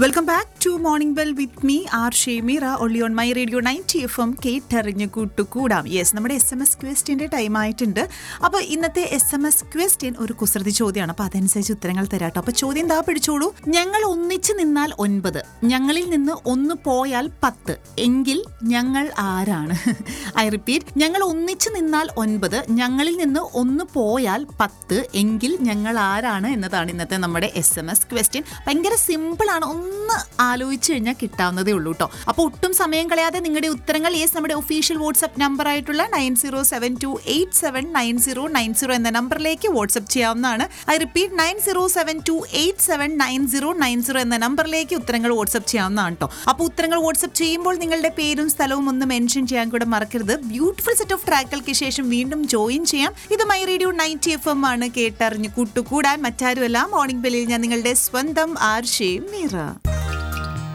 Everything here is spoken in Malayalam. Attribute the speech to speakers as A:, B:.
A: welcome back to morning bell with me R Shemeera ഒള്ളി on my radio ninety F M കേട്ടറിഞ്ഞ് കൂട്ടുകൂടാം യെസ് നമ്മുടെ എസ് എം എസ് ക്വസ്റ്റിൻ്റെ ടൈം ആയിട്ടുണ്ട് അപ്പോൾ ഇന്നത്തെ എസ് എം എസ് ക്വസ്റ്റ്യൻ ഒരു കുസൃതി ചോദ്യമാണ് അപ്പോൾ അതനുസരിച്ച് ഉത്തരങ്ങൾ തരാട്ടോ അപ്പോൾ ചോദ്യം എന്താ പിടിച്ചോളൂ ഞങ്ങൾ ഒന്നിച്ച് നിന്നാൽ ഒൻപത് ഞങ്ങളിൽ നിന്ന് ഒന്ന് പോയാൽ പത്ത് എങ്കിൽ ഞങ്ങൾ ആരാണ് ഐ റിപ്പീറ്റ് ഞങ്ങൾ ഒന്നിച്ച് നിന്നാൽ ഒൻപത് ഞങ്ങളിൽ നിന്ന് ഒന്ന് പോയാൽ പത്ത് എങ്കിൽ ഞങ്ങൾ ആരാണ് എന്നതാണ് ഇന്നത്തെ നമ്മുടെ എസ് എം എസ് ക്വസ്റ്റ്യൻ ഭയങ്കര സിമ്പിളാണ് ഒന്ന് ആലോചിച്ച് കഴിഞ്ഞാൽ കിട്ടാവുന്നതേ ഉള്ളൂ കേട്ടോ അപ്പോൾ ഒട്ടും സമയം കളയാതെ നിങ്ങളുടെ ഉത്തരങ്ങൾ യെസ് നമ്മുടെ ഒഫീഷ്യൽ വാട്സ്ആപ്പ് നമ്പർ ആയിട്ടുള്ള nine zero seven two eight seven nine zero nine zero എന്ന നമ്പറിലേക്ക് വാട്സ്ആപ്പ് ചെയ്യാവുന്നതാണ് I repeat nine zero seven two eight seven nine zero nine zero എന്ന നമ്പറിലേക്ക് ഉത്തരങ്ങൾ വാട്സ്ആപ്പ് ചെയ്യാവുന്നതാണ് കേട്ടോ അപ്പോൾ ഉത്തരങ്ങൾ വാട്സ്ആപ്പ് ചെയ്യുമ്പോൾ നിങ്ങളുടെ പേരും സ്ഥലവും ഒന്ന് മെൻഷൻ ചെയ്യാൻ കൂടെ മറക്കരുത് ബ്യൂട്ടിഫുൾ സെറ്റ് ഓഫ് ട്രാക്കുകൾക്ക് ശേഷം വീണ്ടും ജോയിൻ ചെയ്യാം ഇത് my radio ninety F M ആണ് കേട്ടറിഞ്ഞ് കൂട്ടുകൂടാൻ മറ്റാരുമല്ല മോർണിംഗ് ബെല്ലിൽ ഞാൻ നിങ്ങളുടെ സ്വന്തം ആർഷേ മീറ